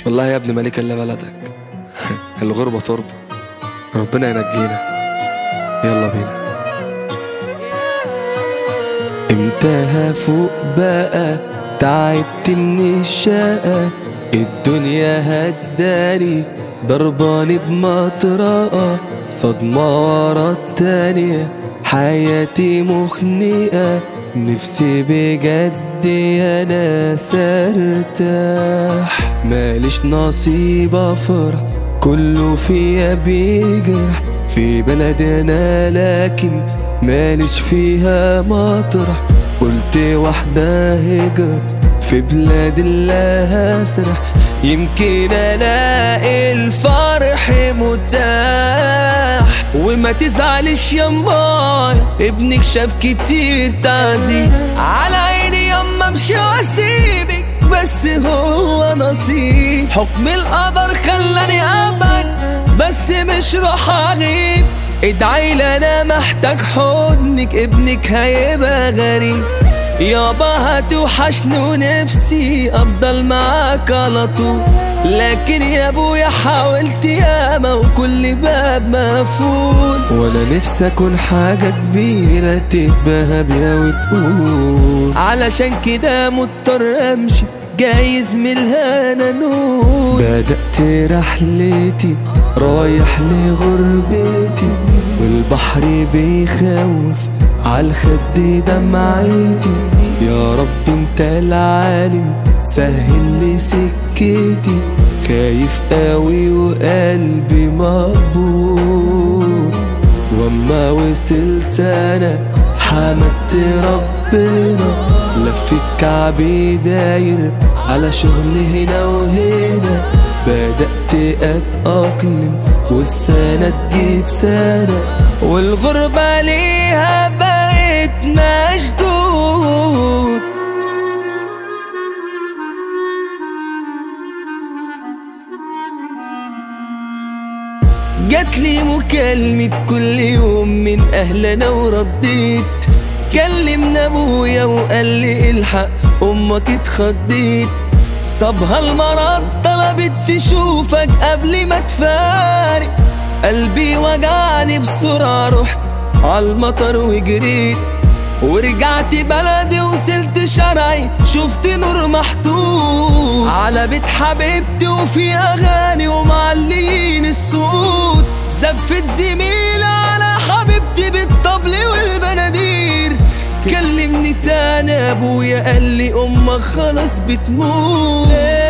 والله يا ابني مالك الا بلدك الغربة تربة ربنا ينجينا يلا بينا امتى هفوق بقى تعبت من الشقة الدنيا هداني ضرباني بمطرقة صدمة ورا التانية حياتي مخنقة نفسي بجد يا ناس ارتاح ماليش نصيب افرح كله فيا بيجرح في بلدنا لكن ماليش فيها مطرح قلت واحدة هجر في بلاد الله هسرح يمكن الاقي الفرح متاح وما تزعلش يا مايا ابنك شاف كتير تعذيب على عيني يما امشي واسيبك بس هو نصيب حكم القدر خلاني ابعد بس مش راح اغيب ادعي لي انا محتاج حضنك ابنك هيبقى غريب يابا هتوحشني ونفسي افضل معاك على طول لكن يا ابويا حاولت ياما وكل باب مقفول وانا نفسي اكون حاجه كبيره تتباهى بيها وتقول علشان كده مضطر امشي جايز من الهنا نور بدأت رحلتي رايح لغربتي والبحر بيخوف عالخد دمعتي يا رب انت العالم سهل لي سكتي خايف قوي وقلبي مقبول واما وصلت انا حمدت ربنا لفيت كعبي داير على شغل هنا وهنا بدأت أتأقلم والسنة تجيب سنة والغربة ليها بقت مشدود جاتلي مكالمة كل يوم من أهلنا ورديت كلمنا ابويا وقال لي الحق امك اتخضيت صابها المرض طلبت تشوفك قبل ما تفارق قلبي وجعني بسرعة رحت عالمطر وجريت ورجعت بلدي وصلت شرعي شفت نور محطوط على بيت حبيبتي وفي اغاني ومعلين الصوت زفت زميلة على حبيبتي بالطبل والبنادير كلمني تاني ابويا قال لي امك خلاص بتموت